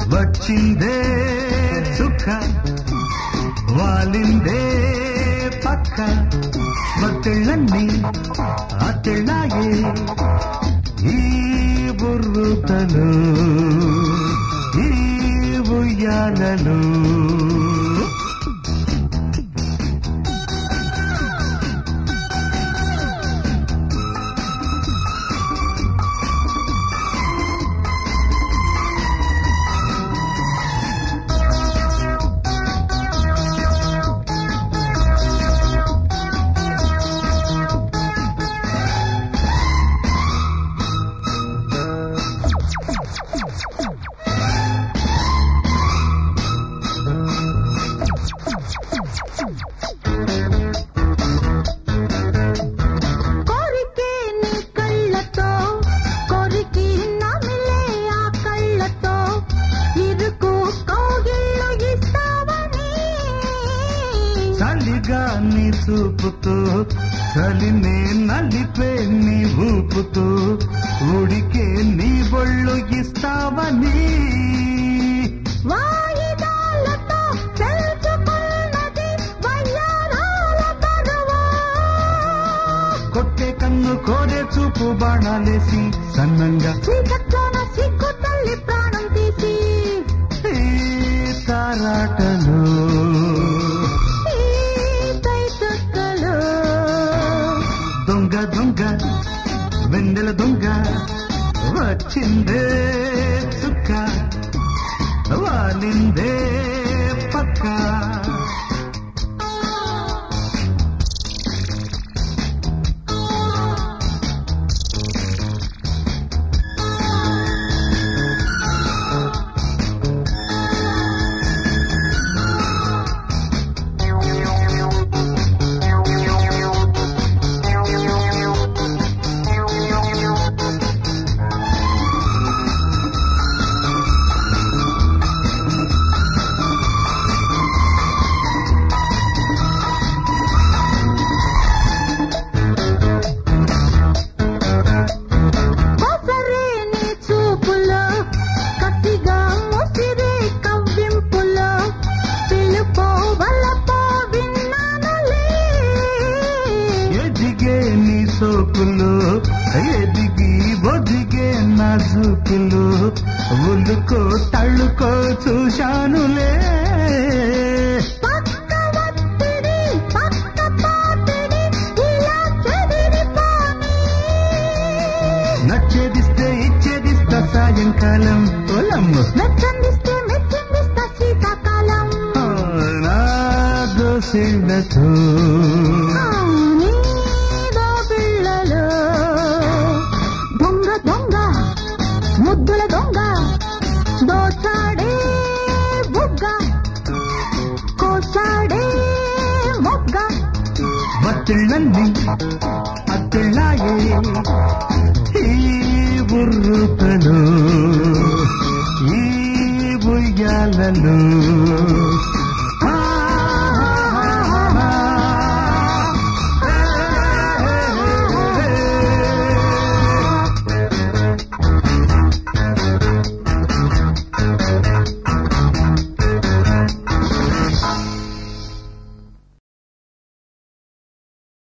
వచ్చిందే చుక్క వాలిందే పక్క మత్తెళ్ళన్నీ అత్తెళ్ళాయే ఈ బుర్రుతలు ఈ ఉయ్యాలలు కోరికే నీ కళ్ళతో కోరికి నమిలే ఆ కళ్ళతో ఇరుకు కౌగిళ్ళు ఇస్తావని చలిగా నీ చూపుతూ చలినే నలిపే నీ ఊపుతూ ఉడికే నీ బొళ్ళు ఇస్తావని వాయిదాలతో తెలుసుకున్నది వయ్యారాల బరువా కొట్టే కన్ను కోరే చూపు బాణాలేసి సన్నంగా చీకట్లోన సిగ్గు తల్లి ప్రాణం తీసి ఈ తారాటలు ఈ తైతక్కలు దొంగ దొంగ వెన్నెల దొంగ వచ్చిందే చుక్క వాలిందే పక్క కోసరే నీ చూపులో కసిగా ముసిరే కవ్వింపులో పిలుపో వలపో విన్నానులే ఎదిగే నీ సోకులు ఎదిగి ఒదిగే నా జూకులు ఉల్లుకో తళ్ళుకో చూశానులే పక్క ఒత్తిడి పక్క పాతిడి ఇలా చెదిరిపోని నచ్చేదిస్తే ఇచ్చేదిస్తా సాయంకాలం పొలమ్ము మెచ్చందిస్తే మెచ్చిందిస్తా శీతాకాలం నా దోసిళ్ళతో ఆ, నీదో పిల్లలు దొంగ దొంగ ముద్దుల దొంగ దోచాడే బుగ్గ కోచాడే మొగ్గ బత్తిళ్ళన్నీ అత్తిళ్ళాయే ఈ బుర్రుతలు ఈ బుయ్యాలలో